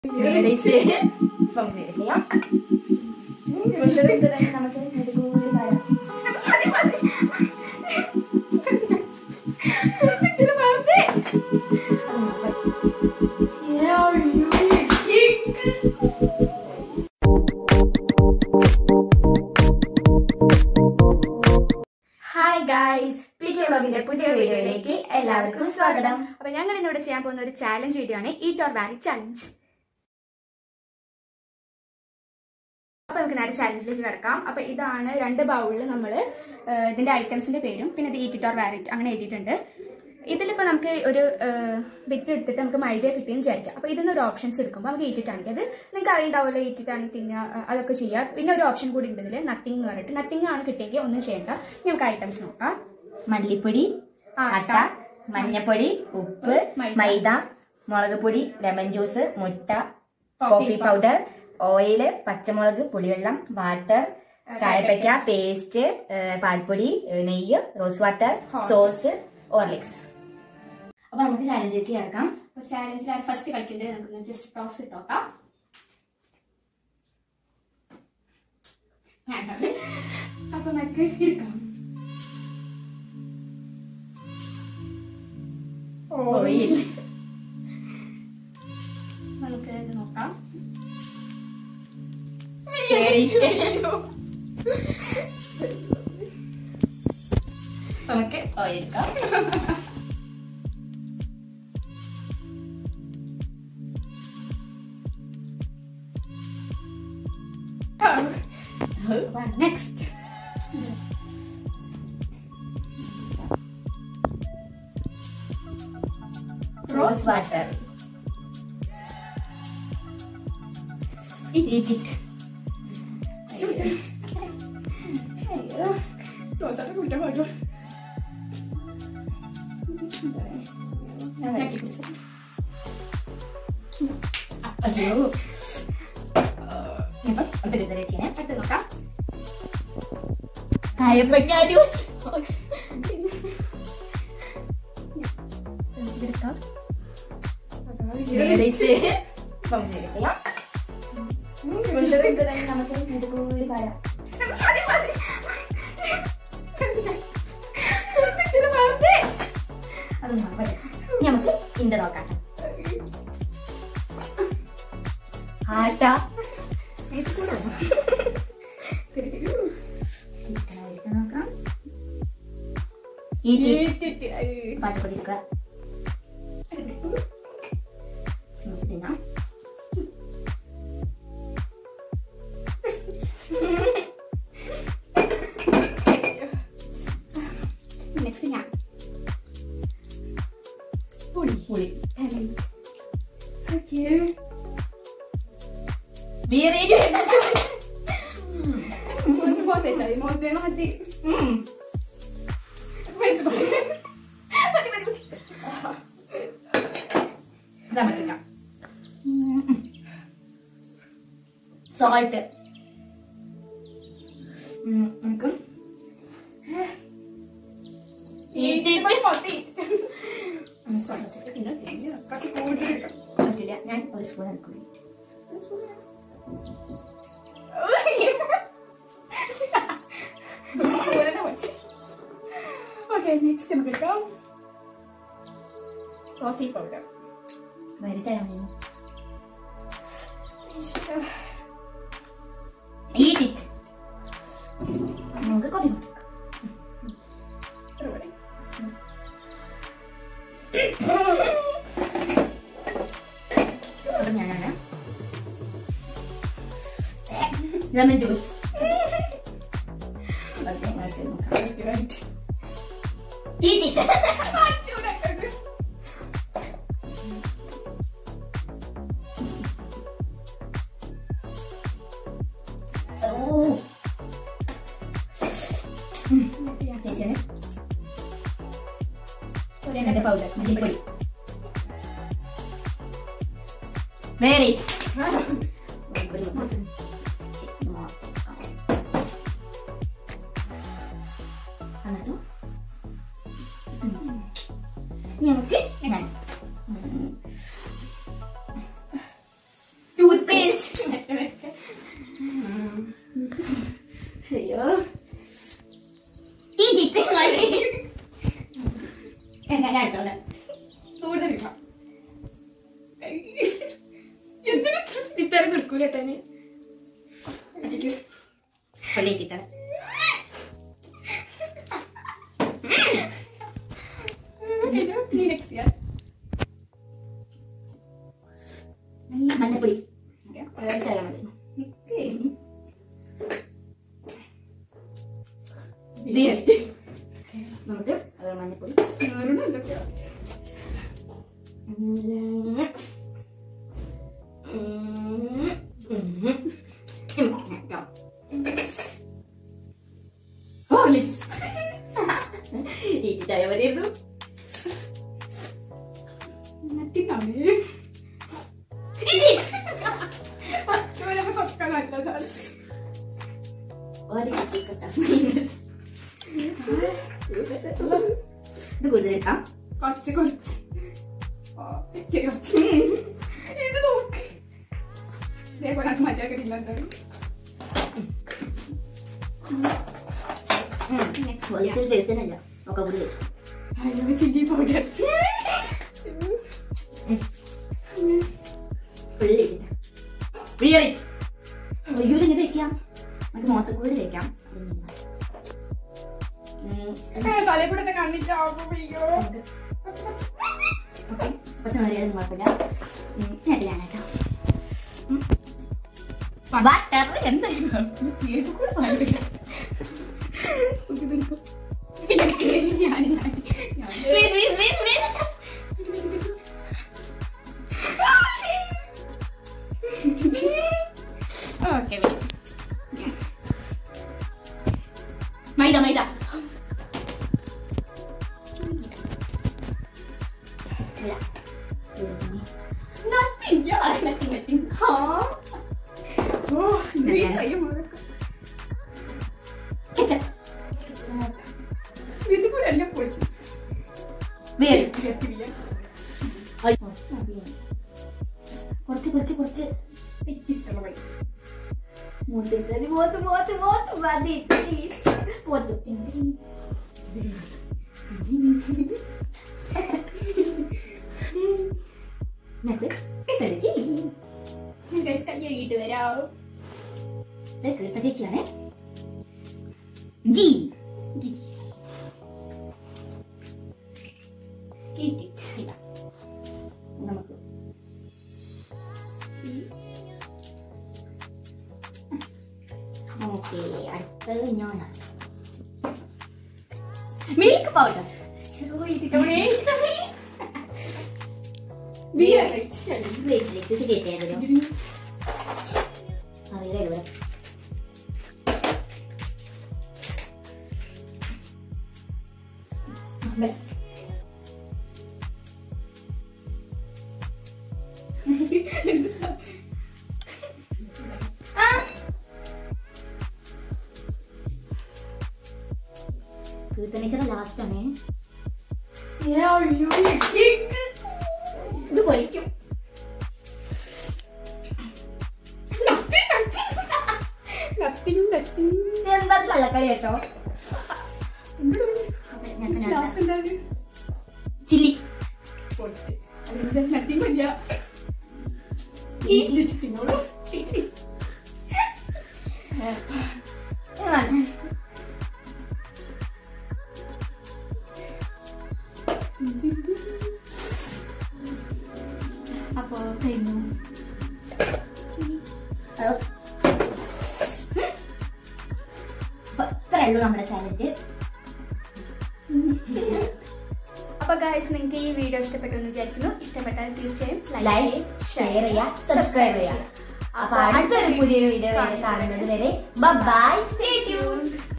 മേടിച്ച് കംപ്ലീറ്റ് ചെയ്യാം നമുക്ക് ഒരു കൂടി വരാം ഹായ് ഗായ്സ് പി കെ വ്ളോഗിന്റെ പുതിയ വീഡിയോയിലേക്ക് എല്ലാവർക്കും സ്വാഗതം അപ്പൊ ഞങ്ങൾ ഇന്നിവിടെ ചെയ്യാൻ പോകുന്ന ഒരു ചാലഞ്ച് വീഡിയോ ആണ് ഈറ്റ് ഓർ വാരി ചാലഞ്ച് അപ്പൊ നമുക്ക് നേരെ ചാലഞ്ചിലേക്ക് കിടക്കാം അപ്പൊ ഇതാണ് രണ്ട് ബൗളിൽ നമ്മൾ ഇതിന്റെ ഐറ്റംസിന്റെ പേരും പിന്നെ ഇത് ഈറ്റ് ഓർ വാരിറ്റ് അങ്ങനെ എഴുതിയിട്ടുണ്ട് ഇതിലിപ്പോ നമുക്ക് ഒരു ബിറ്റ് എടുത്തിട്ട് നമുക്ക് മൈദ കിട്ടിയെന്ന് വിചാരിക്കാം അപ്പൊ ഇതിന് ഒരു ഓപ്ഷൻസ് എടുക്കുമ്പോൾ നമുക്ക് ഈറ്റിട്ടാണെങ്കിൽ അത് നിങ്ങൾക്ക് അറിയണ്ടാവുമല്ലോ ഈറ്റിട്ടാണെങ്കിൽ തിന്നുക അഹ് അതൊക്കെ ചെയ്യാം പിന്നെ ഒരു ഓപ്ഷൻ കൂടി ഉണ്ട് ഇതിൽ നത്തിങ് എന്ന് പറഞ്ഞിട്ട് നത്തിങ് ആണ് കിട്ടിയെങ്കിൽ ഒന്നും ചെയ്യണ്ട ഇനി നമുക്ക് ഐറ്റംസ് നോക്കാം മല്ലിപ്പൊടി ആ, അട്ട മഞ്ഞപ്പൊടി ഉപ്പ് മൈദ. മൈദ മുളക് പൊടി ലെമൺ ജ്യൂസ് മുട്ട കോഫി കോഫി പൗഡർ ഓയില് പച്ചമുളക് പുളിവെള്ളം വാട്ടർ കായപ്പയ്ക്ക പേസ്റ്റ് പാൽപ്പൊടി ഏഹ്, നെയ്യ് rose water Hot. Sauce Horlicks അപ്പൊ നമുക്ക് ചാലഞ്ചിലേക്ക് കിടക്കാം അപ്പൊ ചാലഞ്ചിൽ ഫസ്റ്റ് കളിക്കേണ്ടത് നമുക്ക് ജസ്റ്റ് ടോസ് ഇട്ട് നോക്കാം വേണ്ടത്. അപ്പൊ നമുക്ക് എടുക്കാം ഓയിൽ നമുക്ക് ഇത് നോക്കാം നമുക്ക് ഓയിൽ എടുക്കാം നെക്സ്റ്റ് റോസ് വാട്ടർ ഇറ്റ് അയ്യോ ഇപ്പം അടുത്ത ചേച്ചിനെ അടുത്ത് നോക്കാം കായപ്പയ്ക്ക ജ്യൂസ് ഇതെടുക്കാം മേടിച്ച് കംപ്ലീറ്റ് ചെയ്യാം നമുക്ക് ഇത് കൂടി വരാം അത് നോക്കാം നമുക്ക് ഇന്റെ നോക്കാം ആട്ട നോക്കാം ഈ പാട്ട് പഠിക്കുക നമുക്ക് തിന്നാം നെക്സ്റ്റ് ഞാൻ പുളി പുളി ഓക്കെ ബിയറിന് മോത്തെ ചായ മോത്തെ മതി സമയത്തില്ല സോൾട്ട് നമുക്ക് പറ്റില്ല ഞാൻ ഒരു സ്പൂൺ എടുക്കും ഓക്കെ നെക്സ്റ്റ് നമുക്ക് എടുക്കാം കോഫി പൗഡർ വരട്ടെ Eat it. നമുക്ക് കോഫി കൊടുക്കാം അപ്പൊ ഞാനാണ് ലെമൺ ജ്യൂസ് Eat it. ഓ ചേച്ചിയാണ് എന്നിട്ട് പൗഡർ മല്ലിപ്പൊടി വേറെ എന്നിട്ട് നമുക്ക് ഞാൻ സമ്മതിക്കൂല ഏട്ടന് അടിക്കൂ പള്ളിയിട്ടിട്ടാണ് നീ നെക്സ്റ്റ് ചെയ്യാം മഞ്ഞപ്പൊടി അതായത് മതി ബിയറ്റ് നമുക്ക് അത് മഞ്ഞപ്പൊടി വേറൊന്നും എന്തൊക്കെയാ ഉം. ഉം. ഉം. ഉം. കേട്ടോ. ഹോർലിക്സ്. ഈറ്റിട്ടായ മതിയായിരുന്നു നത്തിനാണ് പച്ചവരൊക്കെ തൊക്കാൻ നല്ലതാണ് ഹോർലിക്സ് കേട്ടോ. ഇത് കൂടുതലെടുക്കാം കുറച്ച് കുറച്ച് ആ, ഇത്തിരി കുറച്ച്. ഇത് നോക്ക് ഇതേപോലെ അത് മജാക്കടില്ല എന്താണ് ഹോർലിക്സിൽ ടേസ്റ്റ് തന്നെ ഇല്ല ഒക്കെ കൂടി കഴിച്ചു അയ്യോ ചില്ലി പൗഡർ പുള്ളി അയ്യോ ഇങ്ങനെ വെക്കാം നമുക്ക് മുഖത്ത് വെക്കാം ഉം. തലക്കൂടെ കണ്ണിച്ചാവും അയ്യോ കുറച്ച് കുറച്ച് ഓക്കെ കുറച്ച് മര്യാദ കുഴപ്പമില്ല ഉം, ഞെട്ടിലാണ് കേട്ടോ ബട്ടർ എന്തായാലും ഏത് കൂടെ പാടില്ല ഞാൻ ഞാൻ ഓക്കെ മൈദ മൈദ ഇല്ല. Nothing. Yeah, nothing, nothing. Huh? Oh, green kayo mga Ketchup. Dito ko lang yung food. വേര് Kaya ഐ, കുറച്ച് കുറച്ച് കുറച്ച് ഇഷ്ടമുള്ള വഴി മൂത്തേക്ക് പോത്ത് പോത്ത് പോത്ത് മതി പ്ലീസ് പോത്ത് എന്നിട്ട് കിട്ടല് ചെയ്യും Guys, kaya gitu വരാം ഇത് കീർത്ത ചേച്ചിയാണ് ഗീ ഇല്ല. നമുക്ക് ഓക്കെ അടുത്തത് ഞാനാണ് മിൽക്ക് പൗഡർ Pero ഇതിട്ടോടെ Beer. വീട്ടിലേക്ക് കയറ്റിയായിരുന്നു അറിയില്ല ഇവിടെ കീർത്തനിച്ചത് ലാസ്റ്റ് ആണ് ഇത് പൊലിക്കും Nothing, nothing. എന്താ കള്ളക്കളി കേട്ടോ Last എന്താണ്? ചില്ലി കുറച്ച്. അതെന്താ nothing വയ്യ. ഈ ചുറ്റിനോട് അപ്പൊ കഴിഞ്ഞു അപ്പൊ ഇത്രേ ഉള്ളൂ നമ്മുടെ ചാലഞ്ച് അപ്പൊ ഗൈസ് നിങ്ങൾക്ക് ഈ വീഡിയോ ഇഷ്ടപ്പെട്ടു എന്ന് വിചാരിക്കുന്നു ഇഷ്ടപ്പെട്ടാൽ തീർച്ചയായും ലൈക്ക് ഷെയർ ചെയ്യുക സബ്സ്ക്രൈബ് ചെയ്യുക അപ്പൊ അടുത്തൊരു പുതിയ വീഡിയോ കാണുന്നത് വരെ ബൈ സ്റ്റേ ട്യൂൺ